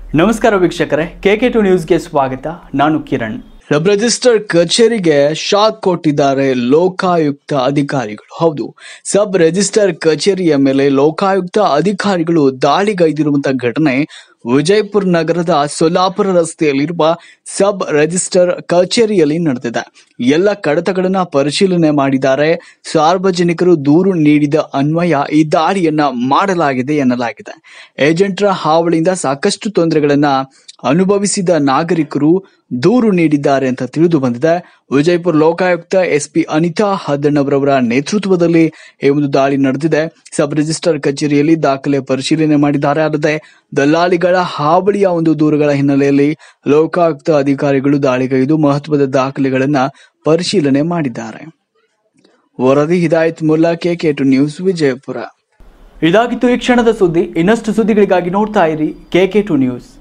ನಮಸ್ಕಾರ ವೀಕ್ಷಕರೇ K K to ನ್ಯೂಸ್ಗೆ ಸ್ವಾಗತ ನಾನು ಕಿರಣ್ ಸಬ್ ರಿಜಿಸ್ಟರ್ ಕಚೇರಿಗೆ ಶಾಕ್ ಕೊಟ್ಟಿದ್ದಾರೆ ಲೋಕಾಯುಕ್ತ ಅಧಿಕಾರಿಗಳು ಹೌದು ಸಬ್ ರಿಜಿಸ್ಟರ್ ಕಚೇರಿಯ ಮೇಲೆ ಲೋಕಾಯುಕ್ತ ಅಧಿಕಾರಿಗಳು ದಾಳಿಗೈದಿರುವಂತಹ ಘಟನೆ ವಿಜಯಪುರ ನಗರದ ಸೊಲ್ಲಾಪುರ ರಸ್ತೆಯಲ್ಲಿರುವ ಸಬ್ ರಿಜಿಸ್ಟರ್ ಕಚೇರಿಯಲ್ಲಿ ನಡೆದಿದೆ ಎಲ್ಲ ಕಡತಗಳನ್ನ ಪರಿಶೀಲನೆ ಮಾಡಿದ್ದಾರೆ ಸಾರ್ವಜನಿಕರು ದೂರು ನೀಡಿದ ಅನ್ವಯ ಈ ದಾಳಿಯನ್ನ ಮಾಡಲಾಗಿದೆ ಎನ್ನಲಾಗಿದೆ ಏಜೆಂಟರ ಹಾವಳಿಯಿಂದ ಸಾಕಷ್ಟು ತೊಂದರೆಗಳನ್ನ ಅನುಭವಿಸಿದ ನಾಗರಿಕರು ದೂರು ನೀಡಿದ್ದಾರೆ ಅಂತ ತಿಳಿದು ಬಂದಿದೆ ವಿಜಯಪುರ ಲೋಕಾಯುಕ್ತ ಎಸ್ ಪಿ ಅನಿತಾ ಹದ್ದಣ್ಣವರವರ ನೇತೃತ್ವದಲ್ಲಿ ಈ ಒಂದು ದಾಳಿ ನಡೆದಿದೆ ಸಬ್ ರಿಜಿಸ್ಟರ್ ಕಚೇರಿಯಲ್ಲಿ ದಾಖಲೆ ಪರಿಶೀಲನೆ ಮಾಡಿದ್ದಾರೆ ಅಲ್ಲದೆ ದಲ್ಲಾಳಿಗಳ ಹಾವಳಿಯ ಒಂದು ದೂರುಗಳ ಹಿನ್ನೆಲೆಯಲ್ಲಿ ಲೋಕಾಯುಕ್ತ ಅಧಿಕಾರಿಗಳು ದಾಳಿಗೈದು ಮಹತ್ವದ ದಾಖಲೆಗಳನ್ನ ಪರಿಶೀಲನೆ ಮಾಡಿದ್ದಾರೆ ವರದಿ Hidayat Mulla KK two news Vijayapura ಇದಾಗಿತ್ತು ಈ ಕ್ಷಣದ ಸುದ್ದಿ ಇನ್ನಷ್ಟು ಸುದ್ದಿಗಳಿಗಾಗಿ ನೋಡ್ತಾ ಇರಿ ಕೆಕೆ ಟು ನ್ಯೂಸ್